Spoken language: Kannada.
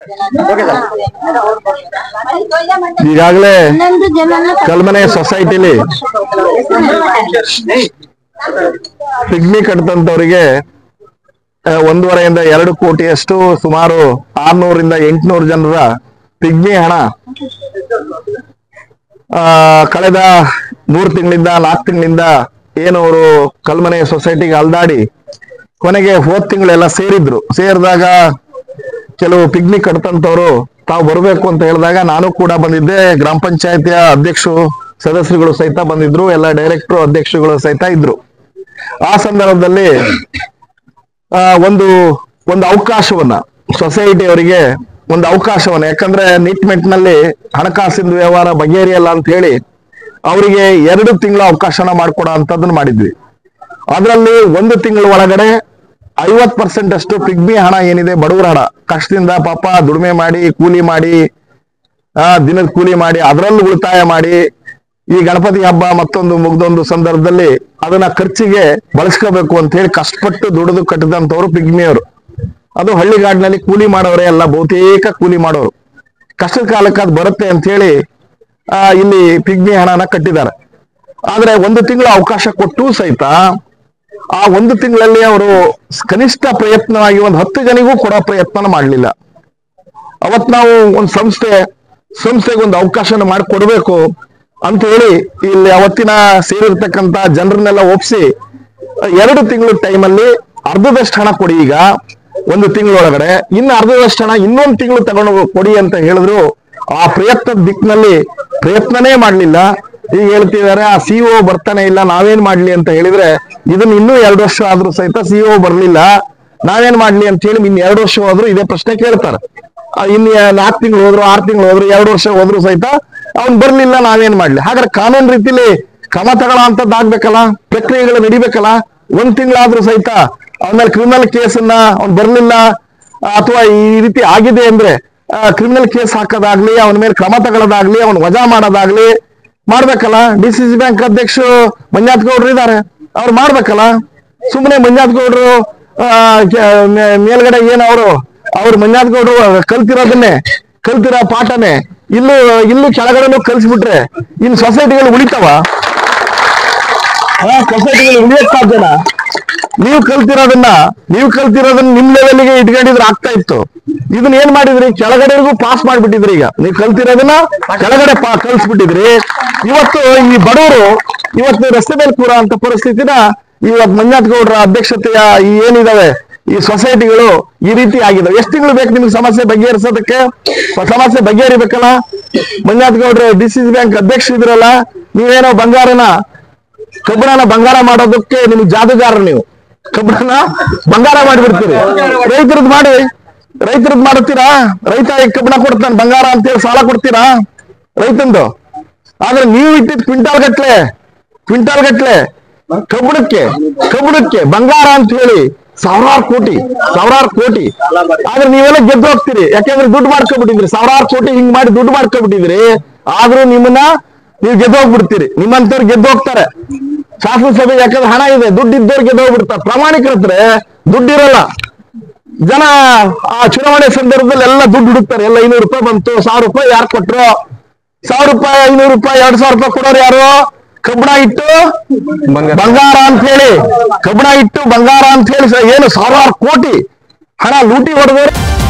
ಈಗಾಗಲೇ ಕಲ್ಮನೆ ಸೊಸೈಟಿಲಿ ಪಿಗ್ಮಿ ಕಟ್ಟದಂತವರಿಗೆ ಒಂದೂವರೆಯಿಂದ ಎರಡು ಕೋಟಿಯಷ್ಟು ಸುಮಾರು ಆರ್ನೂರಿಂದ ಎಂಟುನೂರು ಜನರ ಪಿಗ್ಮಿ ಹಣ ಆ, ಕಳೆದ ಮೂರು ತಿಂಗಳಿಂದ ನಾಲ್ಕು ತಿಂಗಳಿಂದ ಏನು ಅವರು ಕಲ್ಮನೆ ಸೊಸೈಟಿಗೆ ಅಲ್ದಾಡಿ ಕೊನೆಗೆ ಹೋದ್ ತಿಂಗಳೆಲ್ಲ ಸೇರಿದ್ರು ಸೇರಿದಾಗ ಕೆಲವು ಪಿಗ್ಮಿ ಕಟ್ತಂತವ್ರು ತಾವು ಬರಬೇಕು ಅಂತ ಹೇಳಿದಾಗ ನಾನು ಕೂಡ ಬಂದಿದ್ದೆ ಗ್ರಾಮ ಪಂಚಾಯತಿಯ ಅಧ್ಯಕ್ಷರು ಸದಸ್ಯರುಗಳು ಸಹಿತ ಬಂದಿದ್ರು ಎಲ್ಲ ಡೈರೆಕ್ಟರ್ ಅಧ್ಯಕ್ಷರುಗಳು ಸಹಿತ ಇದ್ರು ಆ ಸಂದರ್ಭದಲ್ಲಿ ಆ, ಒಂದು ಒಂದು ಅವಕಾಶವನ್ನ ಸೊಸೈಟಿ ಅವರಿಗೆ ಒಂದು ಅವಕಾಶವನ್ನ ಯಾಕಂದ್ರೆ ನೀಟ್ಮೆಂಟ್ ನಲ್ಲಿ ಹಣಕಾಸಿನ ವ್ಯವಹಾರ ಬಗೆಹರಿಯಲ್ಲ ಅಂತ ಹೇಳಿ ಅವರಿಗೆ ಎರಡು ತಿಂಗಳ ಅವಕಾಶನ ಮಾಡ್ಕೊಡೋ ಅಂತದನ್ನ ಮಾಡಿದ್ವಿ ಅದರಲ್ಲಿ ಒಂದು ತಿಂಗಳ ಒಳಗಡೆ ಐವತ್ ಪರ್ಸೆಂಟ್ ಅಷ್ಟು ಪಿಗ್ಮಿ ಹಣ ಏನಿದೆ ಬಡವರ ಹಣ ಕಷ್ಟದಿಂದ ಪಾಪ ದುಡಿಮೆ ಮಾಡಿ ಕೂಲಿ ಮಾಡಿ ಆ ದಿನದ ಕೂಲಿ ಮಾಡಿ ಅದರಲ್ಲೂ ಉಳಿತಾಯ ಮಾಡಿ ಈ ಗಣಪತಿ ಹಬ್ಬ ಮತ್ತೊಂದು ಮುಗ್ದೊಂದು ಸಂದರ್ಭದಲ್ಲಿ ಅದನ್ನ ಖರ್ಚಿಗೆ ಬಳಸ್ಕೋಬೇಕು ಅಂತ ಹೇಳಿ ಕಷ್ಟಪಟ್ಟು ದುಡಿದು ಕಟ್ಟಿದಂತವ್ರು ಪಿಗ್ಮಿಯವರು ಅದು ಹಳ್ಳಿಗಾಡಿನಲ್ಲಿ ಕೂಲಿ ಮಾಡೋರೇ ಎಲ್ಲ ಬಹುತೇಕ ಕೂಲಿ ಮಾಡೋರು ಕಷ್ಟದ ಕಾಲಕ್ಕೆ ಅದು ಬರುತ್ತೆ ಅಂತ ಹೇಳಿ ಆ ಇಲ್ಲಿ ಪಿಗ್ಮಿ ಹಣನ ಕಟ್ಟಿದ್ದಾರೆ ಆದ್ರೆ ಒಂದು ತಿಂಗಳ ಅವಕಾಶ ಕೊಟ್ಟು ಸಹಿತ ಆ ಒಂದು ತಿಂಗಳಲ್ಲಿ ಅವರು ಕನಿಷ್ಠ ಪ್ರಯತ್ನವಾಗಿ ಒಂದು ಹತ್ತು ಜನಿಗೂ ಕೊಡೋ ಪ್ರಯತ್ನ ಮಾಡಲಿಲ್ಲ ಅವತ್ ನಾವು ಒಂದು ಸಂಸ್ಥೆ ಸಂಸ್ಥೆಗೆ ಒಂದು ಅವಕಾಶನ ಮಾಡಿಕೊಡ್ಬೇಕು ಅಂತ ಹೇಳಿ ಇಲ್ಲಿ ಅವತ್ತಿನ ಸೇರಿರ್ತಕ್ಕಂತ ಜನರನ್ನೆಲ್ಲ ಒಪ್ಸಿ ಎರಡು ತಿಂಗಳ ಟೈಮಲ್ಲಿ ಅರ್ಧದಷ್ಟು ಹಣ ಕೊಡಿ ಈಗ ಒಂದು ತಿಂಗಳೊಳಗಡೆ ಇನ್ನು ಅರ್ಧದಷ್ಟು ಹಣ ಇನ್ನೊಂದು ತಿಂಗಳು ತಗೊಂಡು ಕೊಡಿ ಅಂತ ಹೇಳಿದ್ರು ಆ ಪ್ರಯತ್ನದ ದಿಕ್ಕಿನಲ್ಲಿ ಪ್ರಯತ್ನನೇ ಮಾಡ್ಲಿಲ್ಲ ಈಗ ಹೇಳ್ತಿದ್ದಾರೆ ಆ ಸಿಒ ಬರ್ತಾನೆ ಇಲ್ಲ ನಾವೇನ್ ಮಾಡ್ಲಿ ಅಂತ ಹೇಳಿದ್ರೆ ಇದನ್ನ ಇನ್ನೂ ಎರಡು ವರ್ಷ ಆದ್ರೂ ಸಹಿತ ಸಿಒ ಬರ್ಲಿಲ್ಲ ನಾವೇನ್ ಮಾಡ್ಲಿ ಅಂತ ಹೇಳಿ ಇನ್ ಎರಡು ವರ್ಷ ಹೋದ್ರು ಇದೇ ಪ್ರಶ್ನೆ ಕೇಳ್ತಾರೆ ಆ, ಇನ್ ನಾಲ್ಕು ತಿಂಗಳು ಹೋದ್ರು ಆರು ತಿಂಗಳು ಹೋದ್ರು ಎರಡು ವರ್ಷ ಹೋದ್ರು ಸಹಿತ ಅವ್ನ್ ಬರ್ಲಿಲ್ಲ ನಾವೇನ್ ಮಾಡ್ಲಿ ಹಾಗಾದ್ರೆ ಕಾನೂನು ರೀತಿಲಿ ಕ್ರಮ ತಗೊಳ ಅಂತದ್ದು ಆಗ್ಬೇಕಲ್ಲ ಪ್ರಕ್ರಿಯೆಗಳು ನಡಿಬೇಕಲ್ಲ ಒಂದ್ ತಿಂಗಳಾದ್ರೂ ಸಹಿತ ಅವನ ಮೇಲೆ ಕ್ರಿಮಿನಲ್ ಕೇಸನ್ನ ಅವ್ನ್ ಬರ್ಲಿಲ್ಲ ಅಥವಾ ಈ ರೀತಿ ಆಗಿದೆ ಅಂದ್ರೆ ಕ್ರಿಮಿನಲ್ ಕೇಸ್ ಹಾಕೋದಾಗ್ಲಿ ಅವನ ಮೇಲೆ ಕ್ರಮ ತಗೊಳ್ಳೋದಾಗ್ಲಿ ಅವನ್ ವಜಾ ಮಾಡೋದಾಗ್ಲಿ ಮಾಡ್ಬೇಕಲ್ಲ ಡಿ ಸಿ ಸಿ ಬ್ಯಾಂಕ್ ಅಧ್ಯಕ್ಷರು ಮಂಜಾತ್ ಗೌಡ್ರು ಇದಾರೆ ಅವ್ರು ಮಾಡ್ಬೇಕಲ್ಲ ಸುಮ್ಮನೆ ಮಂಜಾತ್ ಗೌಡ್ರು ಆ, ಕೆ- ಮೇ- ಮೇಲ್ಗಡೆ ಏನ್ ಅವರು ಅವ್ರು ಮಂಜಾತ್ ಗೌಡ್ರು ಕಲ್ತಿರೋದನ್ನೇ ಕಲ್ತಿರೋ ಪಾಠನೇ ಇಲ್ಲೂ ಇಲ್ಲೂ ಕೆಳಗಡೆನೂ ಕಲ್ಸ್ಬಿಟ್ರೆ ಇನ್ ಸೊಸೈಟಿಗಳು ಉಳಿತಾವ ಸೊಸೈಟಿಗಳು ಉಳಿಯಕ್ ಸಾಧ್ಯನಾ ನೀವು ಕಲ್ತಿರೋದನ್ನ ನೀವು ಕಲ್ತಿರೋದನ್ನ ನಿಮ್ ಲೆವೆಲ್ಗೆ ಇಟ್ಕೊಂಡಿದ್ರೆ ಆಗ್ತಾ ಇತ್ತು ಇದನ್ನ ಏನ್ ಮಾಡಿದ್ರಿ ಕೆಳಗಡೆಗೂ ಪಾಸ್ ಮಾಡ್ಬಿಟ್ಟಿದ್ರಿ ಈಗ ನೀವು ಕಲ್ತಿರೋದನ್ನ ಕೆಳಗಡೆ ಪಾ ಕಲ್ಸ್ಬಿಟ್ಟಿದ್ರಿ ಇವತ್ತು ಈ ಬಡವರು ಇವತ್ತು ರಸ್ತೆ ಮೇಲೆ ಕೂರೋ ಅಂತ ಪರಿಸ್ಥಿತಿನ ಇವತ್ತು ಮಂಜಾತ್ ಗೌಡ್ರ ಅಧ್ಯಕ್ಷತೆಯ ಈ ಏನಿದಾವೆ ಈ ಸೊಸೈಟಿಗಳು ಈ ರೀತಿ ಆಗಿದಾವೆ ಎಷ್ಟು ತಿಂಗಳು ಬೇಕು ನಿಮ್ಗೆ ಸಮಸ್ಯೆ ಬಗೆಹರಿಸೋದಕ್ಕೆ ಸಮಸ್ಯೆ ಬಗೆಹರಿಬೇಕಲ್ಲ ಮಂಜಾತ್ ಗೌಡ್ರು ಡಿ ಸಿ ಸಿ ಬ್ಯಾಂಕ್ ಅಧ್ಯಕ್ಷ ಇದ್ರಲ್ಲ ನೀವೇನೋ ಬಂಗಾರನ ಕಬ್ಬಣನ ಬಂಗಾರ ಮಾಡೋದಕ್ಕೆ ನಿಮ್ಗೆ ಜಾದುಗಾರ ನೀವು ಕಬ್ಬಣನ ಬಂಗಾರ ಮಾಡಿಬಿಡ್ತೀರಿ ರೈತರದ್ ಮಾಡಿ ರೈತರದ್ ಮಾಡುತ್ತೀರಾ ರೈತ ಈ ಕಬ್ಬಣ ಕೊಡ್ತಾನೆ ಬಂಗಾರ ಅಂತೇಳಿ ಸಾಲ ಕೊಡ್ತೀರಾ ರೈತಂದು ಆದ್ರೆ ನೀವು ಇಟ್ಟಿದ್ ಕ್ವಿಂಟಾಲ್ ಗಟ್ಲೆ ಕ್ವಿಂಟಾಲ್ ಗಟ್ಲೆ ಕಬ್ಬಣಕ್ಕೆ ಕಬ್ಬಣಕ್ಕೆ ಬಂಗಾರ ಅಂತ ಹೇಳಿ ಸಾವಿರಾರು ಕೋಟಿ ಸಾವಿರಾರು ಕೋಟಿ ಆದ್ರೆ ನೀವೆಲ್ಲ ಗೆದ್ದು ಹೋಗ್ತೀರಿ ಯಾಕೆಂದ್ರೆ ದುಡ್ಡು ಮಾಡ್ಕೊಬಿಟ್ಟಿದ್ರಿ ಸಾವಿರಾರು ಕೋಟಿ ಹಿಂಗ್ ಮಾಡಿ ದುಡ್ಡು ಮಾಡ್ಕೊಬಿಟ್ಟಿದ್ರಿ ಆದ್ರೂ ನಿಮ್ಮನ್ನ ನೀವು ಗೆದ್ದು ಹೋಗ್ಬಿಡ್ತೀರಿ ನಿಮ್ಮಂತವ್ರು ಗೆದ್ದು ಹೋಗ್ತಾರೆ ಶಾಸನಸಭೆ ಯಾಕಂದ್ರೆ ಹಣ ಇದೆ ದುಡ್ಡು ಇದ್ದವ್ರು ಗೆದ್ದು ಹೋಗ್ಬಿಡ್ತಾರೆ ಪ್ರಾಮಾಣಿಕರತ್ರ ದುಡ್ಡು ಇರಲ್ಲ ಜನ ಆ ಚುನಾವಣೆ ಸಂದರ್ಭದಲ್ಲಿ ಎಲ್ಲ ದುಡ್ಡು ಹುಡುಕ್ತಾರೆ ಎಲ್ಲ ಐನೂರು ರೂಪಾಯಿ ಬಂತು ಸಾವಿರ ರೂಪಾಯಿ ಯಾರು ಕೊಟ್ರು ಸಾವಿರ ರೂಪಾಯಿ ಐನೂರು ರೂಪಾಯಿ ಎರಡ್ ಸಾವಿರ ರೂಪಾಯಿ ಕೊಡೋರು ಯಾರು ಕಬ್ಬಣ ಇಟ್ಟು ಬಂಗಾರ ಅಂತ ಹೇಳಿ ಕಬ್ಬಣ ಇಟ್ಟು ಬಂಗಾರ ಅಂತ ಹೇಳಿ ಸ- ಏನು ಸಾವಿರಾರು ಕೋಟಿ ಹಣ ಲೂಟಿ ಹೊಡೆದವ್ರು